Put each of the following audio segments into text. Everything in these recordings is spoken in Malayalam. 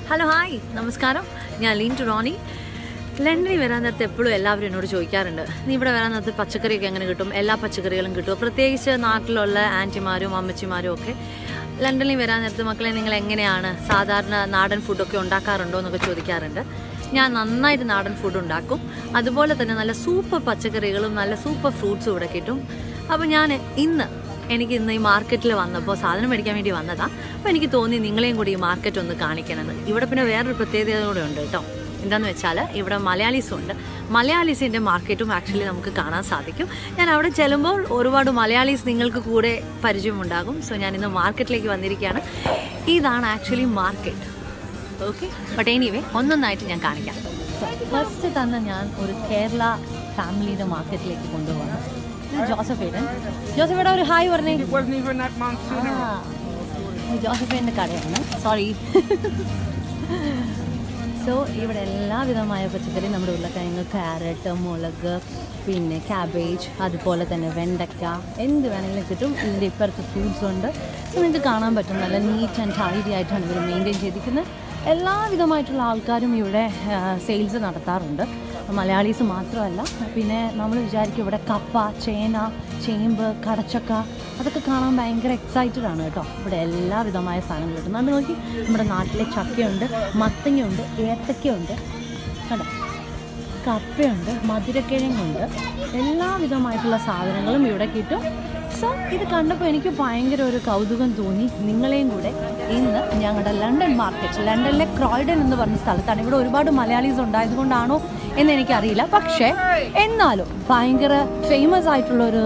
ഹലോ ഹായ് നമസ്കാരം ഞാൻ ലീൻ ടു റോണി ലണ്ടനിൽ വരാൻ നേരത്തെ എപ്പോഴും എല്ലാവരും എന്നോട് ചോദിക്കാറുണ്ട് നീ ഇവിടെ വരാൻ നേരത്ത് പച്ചക്കറിയൊക്കെ എങ്ങനെ കിട്ടും എല്ലാ പച്ചക്കറികളും കിട്ടും പ്രത്യേകിച്ച് നാട്ടിലുള്ള ആൻറ്റിമാരും അമ്മച്ചിമാരും ഒക്കെ ലണ്ടനിൽ വരാൻ നേരത്ത് മക്കളെ നിങ്ങൾ എങ്ങനെയാണ് സാധാരണ നാടൻ ഫുഡൊക്കെ ഉണ്ടാക്കാറുണ്ടോ എന്നൊക്കെ ചോദിക്കാറുണ്ട് ഞാൻ നന്നായിട്ട് നാടൻ ഫുഡ് ഉണ്ടാക്കും അതുപോലെ തന്നെ നല്ല സൂപ്പർ പച്ചക്കറികളും നല്ല സൂപ്പർ ഫ്രൂട്ട്സും ഇവിടെ കിട്ടും അപ്പോൾ ഞാൻ ഇന്ന് എനിക്ക് ഇന്ന് ഈ മാർക്കറ്റിൽ വന്നപ്പോൾ സാധനം മേടിക്കാൻ വേണ്ടി വന്നതാണ് അപ്പോൾ എനിക്ക് തോന്നി നിങ്ങളെയും കൂടി ഈ മാർക്കറ്റ് ഒന്ന് കാണിക്കണമെന്ന് ഇവിടെ പിന്നെ വേറൊരു പ്രത്യേകത കൂടെ ഉണ്ട് കേട്ടോ എന്താന്ന് വെച്ചാൽ ഇവിടെ മലയാളീസും ഉണ്ട് മലയാളീസിൻ്റെ മാർക്കറ്റും ആക്ച്വലി നമുക്ക് കാണാൻ സാധിക്കും ഞാൻ അവിടെ ചെല്ലുമ്പോൾ ഒരുപാട് മലയാളീസ് നിങ്ങൾക്ക് കൂടെ പരിചയമുണ്ടാകും സോ ഞാൻ ഇന്ന് മാർക്കറ്റിലേക്ക് വന്നിരിക്കുകയാണ് ഇതാണ് actually market okay but anyway ഒന്നൊന്നായിട്ട് ഞാൻ കാണിക്കാം ഫസ്റ്റ് തന്നെ ഞാൻ ഒരു കേരള ഫാമിലിയുടെ മാർക്കറ്റിലേക്ക് കൊണ്ടുപോകണം ഇത് ജോസഫ് ഏടൻ ജോസഫ് ഏടൻ ഒരു ഹായ് പറഞ്ഞേ It wasn't even that month sooner. ആ, ഇത് ജോസഫ് ഏടൻ്റെ കടയാണ് സോറി സോ ഇവിടെ എല്ലാവിധമായ പച്ചക്കറി നമ്മുടെ ഉരുളക്കിഴങ്ങ് ക്യാരറ്റ് മുളക് പിന്നെ ക്യാബേജ് അതുപോലെ തന്നെ വെണ്ടയ്ക്ക എന്ത് വേണമെങ്കിലും കിട്ടും ഇതിൻ്റെ ഇപ്പുറത്ത് ഫ്രൂട്ട്സ് ഉണ്ട് സോ നിങ്ങൾക്ക് കാണാൻ പറ്റും നല്ല നീറ്റ് ആൻഡ് ടൈഡി ആയിട്ടാണ് ഇവർ മെയിൻറ്റെയിൻ ചെയ്തിരിക്കുന്നത് എല്ലാവിധമായിട്ടുള്ള ആൾക്കാരും ഇവിടെ സെയിൽസ് നടത്താറുണ്ട് മലയാളീസ് മാത്രമല്ല പിന്നെ നമ്മൾ വിചാരിക്കും ഇവിടെ കപ്പ ചേന ചേമ്പ് കടച്ചക്ക അതൊക്കെ കാണാൻ ഭയങ്കര എക്സൈറ്റഡ് ആണ് കേട്ടോ ഇവിടെ എല്ലാവിധമായ സാധനങ്ങളും കിട്ടും നമ്മൾ നോക്കി നമ്മുടെ നാട്ടിലെ ചക്കയുണ്ട് മത്തങ്ങയുണ്ട് ഏത്തക്കയുണ്ട് കണ്ടോ കപ്പയുണ്ട് മധുരക്കിഴങ്ങുണ്ട് എല്ലാവിധമായിട്ടുള്ള സാധനങ്ങളും ഇവിടെ കിട്ടും സോ ഇത് കണ്ടപ്പോൾ എനിക്ക് ഭയങ്കര ഒരു കൗതുകം തോന്നി നിങ്ങളെയും കൂടെ ഇന്ന് ഞങ്ങളുടെ ലണ്ടൻ മാർക്കറ്റ് ലണ്ടനിലെ ക്രോയ്ഡൻ എന്ന് പറഞ്ഞ സ്ഥലത്താണ് ഇവിടെ ഒരുപാട് മലയാളീസ് ഉണ്ടായതുകൊണ്ടാണോ എന്ന് എനിക്കറിയില്ല പക്ഷേ എന്നാലും ഭയങ്കര ഫേമസ് ആയിട്ടുള്ള ഒരു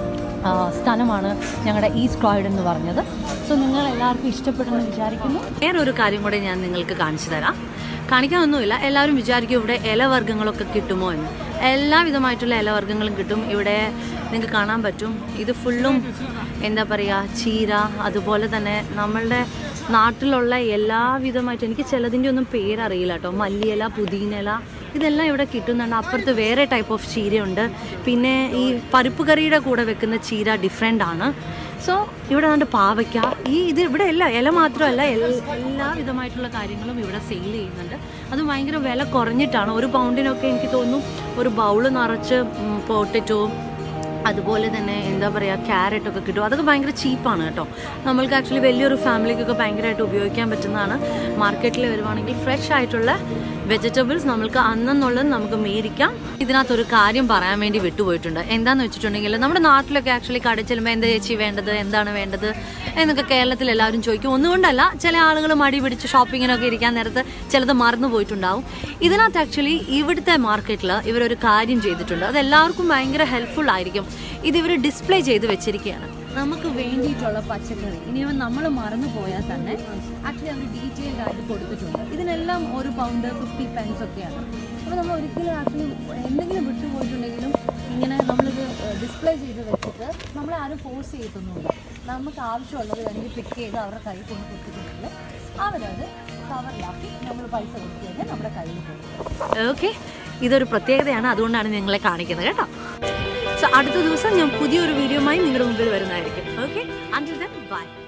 ആ, സ്ഥലമാണ് ഞങ്ങളുടെ ഈസ്റ്റ് ക്രോയ്ഡൻ എന്ന് പറഞ്ഞത് സോ നിങ്ങൾ എല്ലാവർക്കും ഇഷ്ടപ്പെടുമെന്ന് വിചാരിക്കുന്നു വേറൊരു കാര്യം കൂടെ ഞാൻ നിങ്ങൾക്ക് കാണിച്ചു തരാം കാണിക്കാനൊന്നുമില്ല എല്ലാവരും വിചാരിക്കും ഇവിടെ ഇലവർഗ്ഗങ്ങളൊക്കെ കിട്ടുമോ എന്ന് എല്ലാവിധമായിട്ടുള്ള ഇലവർഗ്ഗങ്ങളും കിട്ടും ഇവിടെ നിങ്ങൾക്ക് കാണാൻ പറ്റും ഇത് ഫുള്ളും എന്താ പറയുക ചീര അതുപോലെ തന്നെ നമ്മളുടെ നാട്ടിലുള്ള എല്ലാവിധമായിട്ട് എനിക്ക് ചിലതിൻ്റെ ഒന്നും പേരറിയില്ല കേട്ടോ മല്ലിയില പുതിനയില ഇതെല്ലാം ഇവിടെ കിട്ടുന്നുണ്ട് അപ്പുറത്ത് വേറെ ടൈപ്പ് ഓഫ് ചീരയുണ്ട് പിന്നെ ഈ പരിപ്പ് കറിയുടെ കൂടെ വെക്കുന്ന ചീര ഡിഫറെൻ്റ് ആണ് സോ ഇവിടെ കണ്ട് പാവയ്ക്ക ഈ ഇത് ഇവിടെ അല്ല ഇല മാത്രമല്ല എൽ- എല്ലാ വിധമായിട്ടുള്ള കാര്യങ്ങളും ഇവിടെ സെയിൽ ചെയ്യുന്നുണ്ട് അത് ഭയങ്കര വില കുറഞ്ഞിട്ടാണ് ഒരു പൗണ്ടിനൊക്കെ എനിക്ക് തോന്നുന്നു ഒരു ബൗള് നിറച്ച് പൊട്ടറ്റോ അതുപോലെ തന്നെ എന്താ പറയുക ക്യാരറ്റ് ഒക്കെ കിട്ടും അതൊക്കെ ഭയങ്കര ചീപ്പാണ് കേട്ടോ നമ്മൾക്ക് ആക്ച്വലി വലിയൊരു ഫാമിലിക്കൊക്കെ ഭയങ്കരമായിട്ട് ഉപയോഗിക്കാൻ പറ്റുന്നതാണ് മാർക്കറ്റിൽ വരുവാണെങ്കിൽ ഫ്രഷ് ആയിട്ടുള്ള വെജിറ്റബിൾസ് നമ്മൾക്ക് അന്നെന്നുള്ളത് നമുക്ക് മേടിക്കാം ഇതിനകത്തൊരു കാര്യം പറയാൻ വേണ്ടി വിട്ടുപോയിട്ടുണ്ട് എന്താന്ന് വെച്ചിട്ടുണ്ടെങ്കിൽ നമ്മുടെ നാട്ടിലൊക്കെ ആക്ച്വലി കടയിൽ ചെല്ലുമ്പോൾ എന്താ ചേച്ചി വേണ്ടത് എന്താണ് വേണ്ടത് എന്നൊക്കെ കേരളത്തിൽ എല്ലാവരും ചോദിക്കും ഒന്നുകൊണ്ടല്ല ചില ആളുകൾ മടി പിടിച്ച് ഷോപ്പിങ്ങിനൊക്കെ ഇരിക്കാൻ നേരത്ത് ചിലത് മറന്നു പോയിട്ടുണ്ടാവും ഇതിനകത്ത് ആക്ച്വലി ഇവിടുത്തെ മാർക്കറ്റിൽ ഇവരൊരു കാര്യം ചെയ്തിട്ടുണ്ട് അത് എല്ലാവർക്കും ഭയങ്കര ഹെൽപ്ഫുൾ ആയിരിക്കും ഇത് ഇവർ ഡിസ്പ്ലേ ചെയ്ത് വെച്ചിരിക്കുകയാണ് നമുക്ക് വേണ്ടിയിട്ടുള്ള പച്ചക്കറി ഇനി നമ്മൾ മറന്നു പോയാൽ തന്നെ ആക്ച്വലി അവർ ഡീറ്റെയിൽഡ് ആയിട്ട് കൊടുത്തിട്ടുണ്ട് ഇതിനെല്ലാം ഒരു പൗണ്ട് ഫിഫ്റ്റി പെൻസ് ഒക്കെയാണ് അപ്പോൾ നമ്മൾ ഒരിക്കലും ആക്ച്വലി എന്തെങ്കിലും വിട്ടുപോയിട്ടുണ്ടെങ്കിലും ഇങ്ങനെ നമ്മളിത് ഡിസ്പ്ലേ ചെയ്ത് വെച്ചിട്ട് നമ്മളെ ആരും ഫോഴ്സ് ചെയ്തൊന്നുമില്ല നമുക്ക് ആവശ്യമുള്ളത് വേണമെങ്കിൽ പിക്ക് ചെയ്ത് അവരുടെ കയ്യിൽ കൊണ്ട് കൊടുത്തിട്ടുണ്ടെങ്കിൽ അവരത് കവറിലാക്കി നമ്മൾ പൈസ കൊടുത്തു കഴിഞ്ഞാൽ നമ്മുടെ കയ്യിൽ പോകും ഓക്കെ ഇതൊരു പ്രത്യേകതയാണ് അതുകൊണ്ടാണ് നിങ്ങളെ കാണിക്കുന്നത് കേട്ടോ സോ അടുത്ത ദിവസം ഞാൻ പുതിയൊരു വീഡിയോയുമായി നിങ്ങളുടെ മുമ്പിൽ വരുന്നതായിരിക്കും ഓക്കെ അഞ്ച് ബൈ